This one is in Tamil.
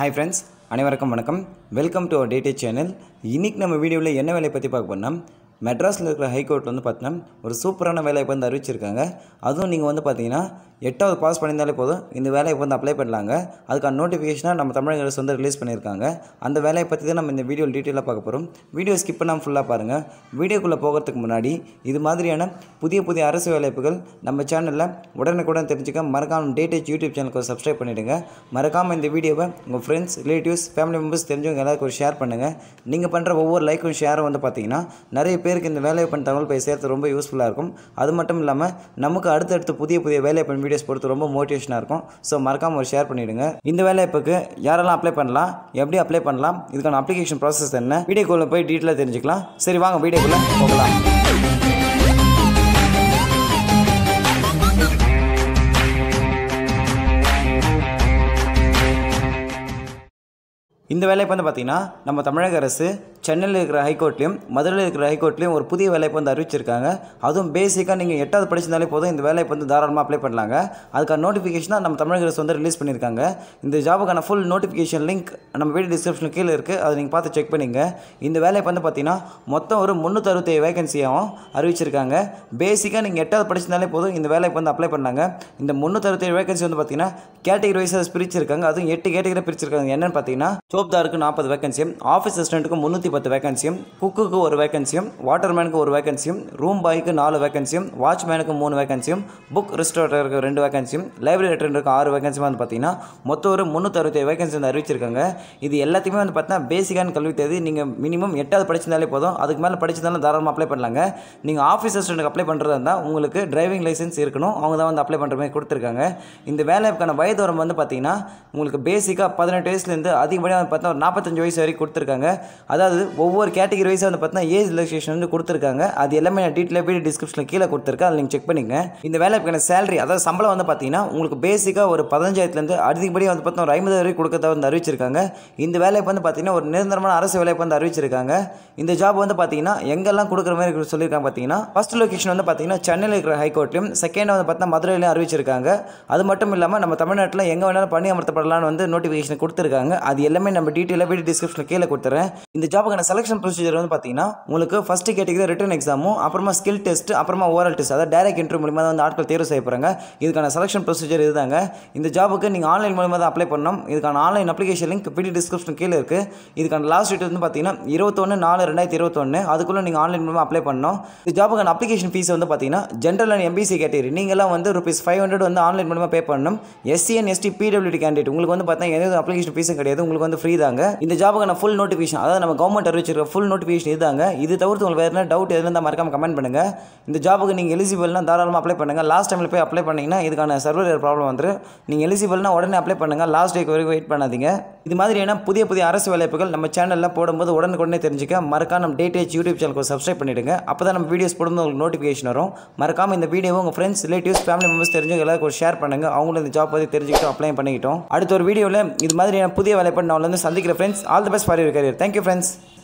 ஹாய் ஃப்ரெண்ட்ஸ் அனைவருக்கும் வணக்கம் வெல்கம் டு அவர் டேட்டே சேனல் இன்றைக்கி நம்ம வீடியோவில் என்ன வேலையை பற்றி பார்க்க போனால் மெட்ராஸில் இருக்கிற ஹைகோர்ட் வந்து பார்த்தீங்கன்னா ஒரு சூப்பரான வேலையை வந்து அறிவிச்சிருக்காங்க அதுவும் நீங்கள் வந்து பார்த்தீங்கன்னா எட்டாவது பாஸ் பண்ணியிருந்தாலே போதும் இந்த வேலையை வந்து அப்ளை பண்ணலாங்க அதுக்கான நோட்டிஃபிகேஷனாக நம்ம தமிழக அரசு வந்து ரிலீஸ் பண்ணியிருக்காங்க அந்த வேலையை பற்றி தான் நம்ம இந்த வீடியோ டீட்டெயிலாக பார்க்க போகிறோம் வீடியோ ஸ்கிப் பண்ணாமல் ஃபுல்லாக பாருங்கள் வீடியோக்குள்ளே போகிறதுக்கு முன்னாடி இது மாதிரியான புதிய புதிய அரசு வேலைப்புகள் நம்ம சேனலில் உடனுக்குடன் தெரிஞ்சுக்க மறக்காமல் டேட்டேஜ் யூடியூப் சேனலுக்கு சப்ஸ்கிரைப் பண்ணிவிடுங்க மறக்காமல் இந்த வீடியோவை உங்கள் ஃப்ரெண்ட்ஸ் ரிலேட்டிவ்ஸ் ஃபேமிலி மெம்பர்ஸ் தெரிஞ்சவங்க எல்லாருக்கும் ஒரு ஷேர் பண்ணுங்கள் நீங்கள் பண்ணுற ஒவ்வொரு லைக்கும் ஷேரும் வந்து பார்த்தீங்கன்னா நிறைய பேருக்கு இந்த வேலையை பண்ண தகவல் போய் சேர்த்து ரொம்ப யூஸ்ஃபுல்லாக இருக்கும் அது மட்டும் இல்லாமல் நமக்கு அடுத்தடுத்து புதிய புதிய வேலை பண்ண வீடியோஸ் பொறுத்து ரொம்ப மோட்டிவேஷனாக இருக்கும் ஸோ மறக்காமல் ஒரு ஷேர் பண்ணிவிடுங்க இந்த வேலைவாய்ப்புக்கு யாரெல்லாம் அப்ளை பண்ணலாம் எப்படி அப்ளை பண்ணலாம் இதுக்கான அப்ளிகேஷன் ப்ராசஸ் என்ன வீடியோக்குள்ளே போய் டீட்டெயிலாக தெரிஞ்சுக்கலாம் சரி வாங்க வீடியோக்குள்ளே போகலாம் இந்த வேலைக்கு வந்து பார்த்திங்கன்னா நம்ம தமிழக அரசு சென்னையில் இருக்கிற ஹைகோர்ட்லேயும் மதுரையில் இருக்கிற ஹைகோர்ட்லேயும் ஒரு புதிய வேலைப்பு வந்து அறிவிச்சிருக்காங்க அதுவும் பேசிக்காக நீங்கள் எட்டாவது படிச்சிருந்தாலே போதும் இந்த வேலைக்கு வந்து தாராளமாக அப்ளை பண்ணலாங்க அதுக்கான நோட்டிஃபிகேஷனாக நம்ம தமிழக அரசு வந்து ரிலீஸ் பண்ணியிருக்காங்க இந்த ஜாபுக்கான ஃபுல் நோட்டிஃபிகேஷன் லிங்க் நம்ம வீடியோ டிஸ்கிரிப்ஷன் கீழே இருக்குது அதை நீங்கள் பார்த்து செக் பண்ணிங்க இந்த வேலைக்கு வந்து பார்த்தீங்கன்னா மொத்தம் ஒரு முந்நூற்றறுபத்தேழு வேகன்சியாகவும் அறிவிச்சிருக்காங்க பேசிக்காக நீங்கள் எட்டாவது படிச்சிருந்தாலே போதும் இந்த வேலைக்கு வந்து அப்ளை பண்ணாங்க இந்த முந்நூற்றறுபத்தேழு வேகன்சி வந்து பார்த்தீங்கன்னா கேட்டகரி வைஸாக பிரிச்சிருக்காங்க அதுவும் எட்டு கேட்டகரி பிரிச்சிருக்காங்க என்னென்னு பார்த்தீங்கன்னா சோப்தாருக்கு நாற்பது வேகன்சியும் ஆஃபீஸ் அசிஸ்டண்ட்டுக்கு முந்நூற்றி பத்து வேகன்சியும் குக்குக்கு ஒரு வேகன்சியும் வாட்டர்மேனுக்கு ஒரு வேகன்சியும் ரூம் பாய்க்கு நாலு வேகன்சியும் வாட்ச்மேனுக்கு மூணு வேகன்சியும் புக் ரிஸ்டோரருக்கு ரெண்டு வேகன்சியும் லைப்ரரி அட்டெண்டருக்கு ஆறு வேகன்சியும் வந்து பார்த்தீங்கன்னா மொத்தம் ஒரு முந்நூற்றறுபத்தி வேகன்சி வந்து அறிவிச்சிருக்காங்க இது எல்லாத்தையுமே வந்து பார்த்தீங்கன்னா பேசிக்கான கல்வி தேதி நீங்கள் மினிமம் எட்டாவது படிச்சிருந்தாலே போதும் அதுக்கு மேலே படிச்சிருந்தாலும் தாராளமாக அப்ளை பண்ணலாங்க நீங்கள் ஆஃபீஸ் அசிஸ்டண்ட்டுக்கு அப்ளை பண்ணுறதா இருந்தால் உங்களுக்கு டிரைவிங் லைசன்ஸ் இருக்கணும் அவங்க தான் வந்து அப்ளை பண்ணுற மாதிரி கொடுத்துருக்காங்க இந்த வேலைக்கான வயது வரம்பு வந்து பார்த்தீங்கன்னா உங்களுக்கு பேசிக்காக பதினெட்டு வயசுலேருந்து அதிகப்படியாக வந்து பார்த்தா ஒரு நாற்பத்தஞ்சு வயசு வரைக்கும் கொடுத்துருக்காங்க அதாவது ஒவ்வொரு கேட்டகரி வைஸாக வந்து பார்த்தீங்கன்னா ஏஜ் ரிலாக்ஸேஷன் வந்து கொடுத்துருக்காங்க அது எல்லாமே நான் டீட்டெயிலாக வீடியோ டிஸ்கிரிப்ஷனில் கீழே கொடுத்துருக்கேன் அதை நீங்கள் செக் பண்ணிங்க இந்த வேலைக்கான சேலரி அதாவது சம்பளம் வந்து பார்த்தீங்கன்னா உங்களுக்கு பேசிக்காக ஒரு பதினஞ்சாயிரத்துலேருந்து அதிகப்படியாக வந்து பார்த்தா ஒரு ஐம்பது வரைக்கும் கொடுக்கறத வந்து அறிவிச்சிருக்காங்க இந்த வேலைக்கு வந்து பார்த்தீங்கன்னா ஒரு நிரந்தரமான அரசு வேலைக்கு வந்து அறிவிச்சிருக்காங்க இந்த ஜாப் வந்து பார்த்தீங்கன்னா எங்கெல்லாம் கொடுக்குற மாதிரி சொல்லியிருக்காங்க பார்த்தீங்கன்னா ஃபர்ஸ்ட் லொகேஷன் வந்து பார்த்தீங்கன்னா சென்னையில் இருக்கிற ஹைகோர்ட்லையும் செகண்ட் வந்து பார்த்தீங்கன்னா மதுரையிலையும் அறிவிச்சிருக்காங்க அது மட்டும் இல்லாமல் நம்ம தமிழ்நாட்டில் எங்கே வேணாலும் பணி அமர்த்தப்படலாம்னு வந்து நோட்டிஃபிகேஷன் கொடுத்துருக்காங்க அது எல்லாமே நம்ம டீட்டெயிலாக வீடியோ டிஸ்கிரிப்ஷனில் கீழே கொடுத்துறேன் இந்த ஜாபுக்கான செலெக்ஷன் ப்ரொசீஜர் வந்து பார்த்தீங்கன்னா உங்களுக்கு ஃபஸ்ட் கேட்டகரி ரிட்டன் எக்ஸாமும் அப்புறமா ஸ்கில் டெஸ்ட் அப்புறமா ஓரல் டெஸ்ட் அதாவது டேரக்ட் இன்டர்வியூ மூலியமாக தான் வந்து ஆட்கள் தேர்வு செய்ய போகிறாங்க இதுக்கான செலெக்ஷன் ப்ரொசீஜர் இதுதாங்க இந்த ஜாபுக்கு நீங்கள் ஆன்லைன் மூலியமாக தான் அப்ளை பண்ணணும் இதுக்கான online application link video description கீழே இருக்குது இதுக்கான லாஸ்ட் டேட் வந்து பார்த்தீங்கன்னா இருபத்தொன்று நாலு ரெண்டாயிரத்தி இருபத்தொன்று அதுக்குள்ளே நீங்கள் ஆன்லைன் மூலமாக அப்ளை பண்ணணும் இந்த ஜாபுக்கான அப்ளிகேஷன் ஃபீஸ் வந்து பார்த்தீங்கன்னா ஜென்ரல் அண்ட் எம்பிசி கேட்டகரி நீங்களாம் வந்து ருபீஸ் ஃபைவ் ஹண்ட்ரட் வந்து ஆன்லைன் மூலமாக பே பண்ணணும் SC and ST PWD candidate உங்களுக்கு வந்து பார்த்தீங்கன்னா எந்த அப்ளிகேஷன் ஃபீஸும் கிடையாது உங்களுக்கு வந்து ஃப்ரீ தாங்க இந்த ஜாபுக்கான ஃபுல் நோட்டிஃபிகேஷன் அதாவது நம்ம கவர்மெண்ட் அறிவிச்சிருக்க ஃபுல் நோட்டிஃபிகேஷன் இதுதாங்க இது தவிர்த்து உங்களுக்கு வேறு என்ன டவுட் எதுவும் இருந்தால் மறக்காம கமெண்ட் பண்ணுங்கள் இந்த ஜாபுக்கு நீங்கள் எலிஜிபிள்னா தாராளமாக அப்ளை பண்ணுங்கள் லாஸ்ட் டைமில் போய் அப்ளை பண்ணிங்கன்னா இதுக்கான சர்வர் ப்ராப்ளம் வந்துடும் நீங்கள் எலிஜிபிள்னா உடனே அப்ளை பண்ணுங்கள் லாஸ்ட் டேக்கு வரைக்கும் வெயிட் பண்ணாதீங்க இது மாதிரியான புதிய புதிய அரசு வேலைப்புகள் நம்ம சேனலில் போடும்போது உடனுக்குடனே தெரிஞ்சுக்க மறக்காம நம்ம டேட்டேஜ் யூடியூப் சேனலுக்கு சப்ஸ்கிரைப் பண்ணிவிடுங்க அப்போ தான் நம்ம வீடியோஸ் போடும்போது உங்களுக்கு நோட்டிஃபிகேஷன் வரும் மறக்காம இந்த வீடியோவை உங்கள் ஃப்ரெண்ட்ஸ் ரிலேட்டிவ்ஸ் ஃபேமிலி மெம்பர்ஸ் தெரிஞ்சவங்க எல்லாருக்கும் ஷேர் பண்ணுங்கள் அவங்களும் இந்த ஜாப் பற்றி தெரிஞ்சுக்கிட்டோம் அப்ளை பண்ணிக்கிட்டோம் அடுத்த ஒரு வீடியோவில் இது மாதிரியான புதிய வேலைப்பட நான் வந்து சந்திக்கிற friends all the best for your career thank you friends